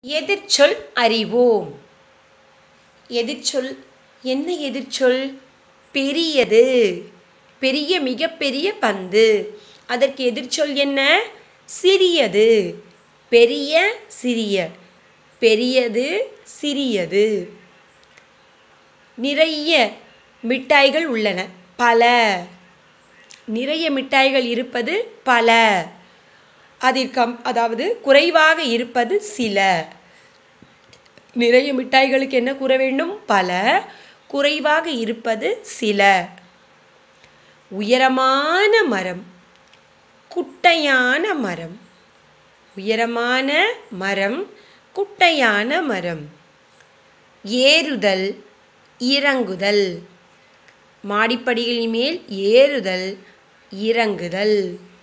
எதிர்ச்சொல் அறிவோம் எதிர்ச்சொல் என்ன எதிர்ச்சொல் பெரியது பெரிய மிகப்பெரிய பந்து அதற்கு எதிர்ச்சொல் என்ன சிறியது பெரிய சிறிய பெரியது சிறியது நிறைய மிட்டாய்கள் உள்ளன பல நிறைய மிட்டாய்கள் இருப்பது பல அதிற்கம் அதாவது குறைவாக இருப்பது சில நிறைய மிட்டாய்களுக்கு என்ன கூற வேண்டும் பல குறைவாக இருப்பது சில உயரமான மரம் குட்டையான மரம் உயரமான மரம் குட்டையான மரம் ஏறுதல் இறங்குதல் மாடிப்படிகளின் மேல் ஏறுதல் இறங்குதல்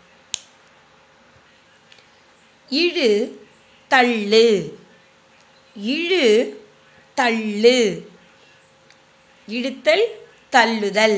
இழு தள்ளு இழு தள்ளு இழுத்தல் தள்ளுதல்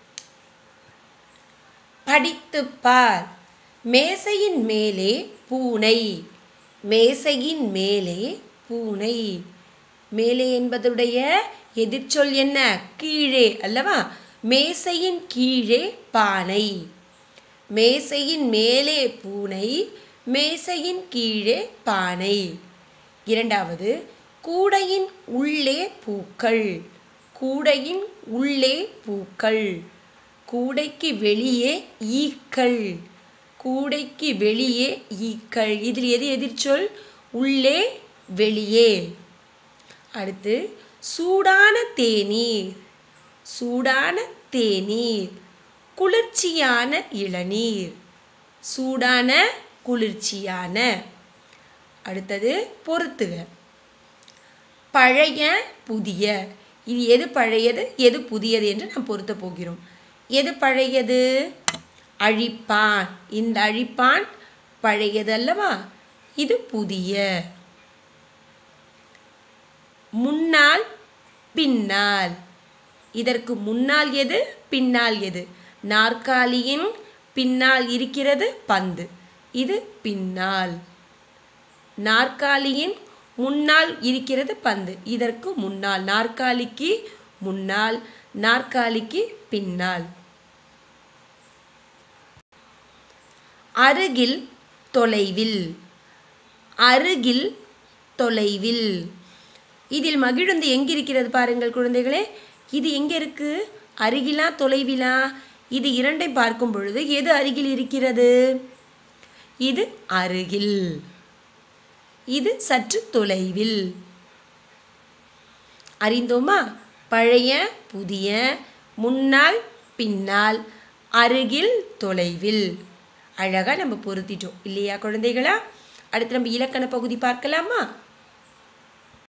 படித்துப் பார் மேசையின் மேலே பூனை மேசையின் மேலே பூனை மேலே என்பதுடைய எதிர்ச்சொல் என்ன கீழே அல்லவா மேசையின் கீழே பானை மேசையின் மேலே பூனை மேசையின் கீழே பானை இரண்டாவது கூடையின் உள்ளே பூக்கள் கூடையின் உள்ளே பூக்கள் கூடைக்கு வெளியே ஈக்கள் கூடைக்கு வெளியே ஈக்கள் இதில் எது எதிர்ச்சொல் உள்ளே வெளியே அடுத்து சூடான தேநீர் சூடான தேநீர் குளிர்ச்சியான இளநீர் சூடான குளிர்ச்சியான அடுத்தது பொறுத்துக பழைய புதிய இது எது பழையது எது புதியது என்று நாம் பொருத்த போகிறோம் எது பழையது அழிப்பான் இந்த அழிப்பான் பழையது அல்லவா இது புதிய முன்னால் பின்னால் இதற்கு முன்னால் எது பின்னால் எது நாற்காலியின் பின்னால் இருக்கிறது பந்து இது பின்னால் நாற்காலியின் முன்னால் இருக்கிறது பந்து இதற்கு முன்னால் நாற்காலிக்கு முன்னால் நாற்காலிக்கு பின்னால் அருகில் தொலைவில் அருகில் தொலைவில் இதில் மகிழுந்து எங்கிருக்கிறது பாருங்கள் குழந்தைகளே இது எங்கே இருக்கு அருகிலா தொலைவிலா இது இரண்டை பார்க்கும் பொழுது எது அருகில் இருக்கிறது இது அருகில் இது சற்று தொலைவில் அறிந்தோமா பழைய புதிய முன்னால் பின்னால் அருகில் தொலைவில் அழகாக நம்ம பொருத்திட்டோம் இல்லையா குழந்தைகளா அடுத்து நம்ம இலக்கண பகுதி பார்க்கலாமா